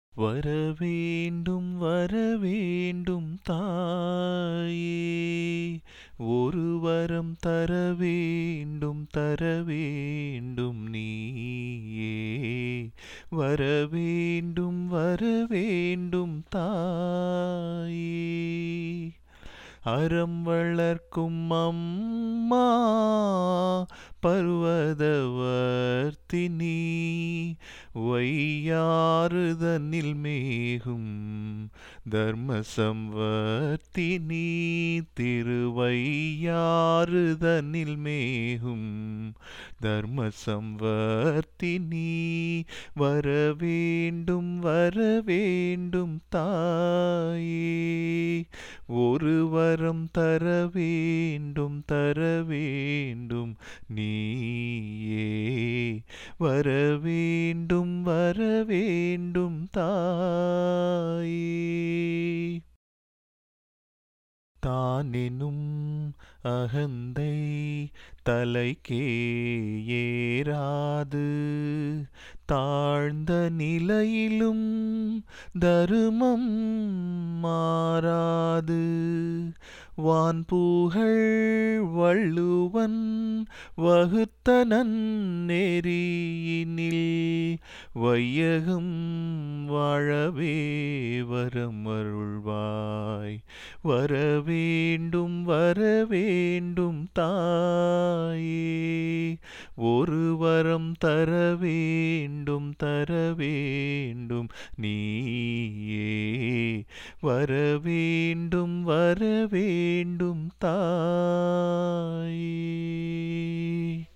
வரவேண்டும் வரவேண்டும் தாயே ஒரு வரம் தர வேண்டும் தர வேண்டும் நீயே வரவேண்டும் வரவேண்டும் தாயே அறம் வளர்க்கும் அம்மா பர்வதவர்த்தினி வையாறுதனில் மேகும் தர்ம சம்வர்த்தினி திருவையாறுதனில் மேகும் தர்ம சம்வர்த்தினி வரவேண்டும் வரவேண்டும் தாயே ஒரு வரம் தர வேண்டும் தர வேண்டும் நீயே வரவேண்டும் வரவேண்டும் தாயே தானெனும் அகந்தை தலைக்கே ஏறாது தாழ்ந்த நிலையிலும் தருமம் மாறாது வான்பூகள் வள்ளுவன் வகுத்த நன்னெறியினில் வையகம் வாழவே வரமருள்வாய் வரவேண்டும் வரவேண்டும் தாயே ஒரு வரம் தர வேண்டும் தர வேண்டும் நீயே வரவேண்டும் வரவேண்டும் தாயே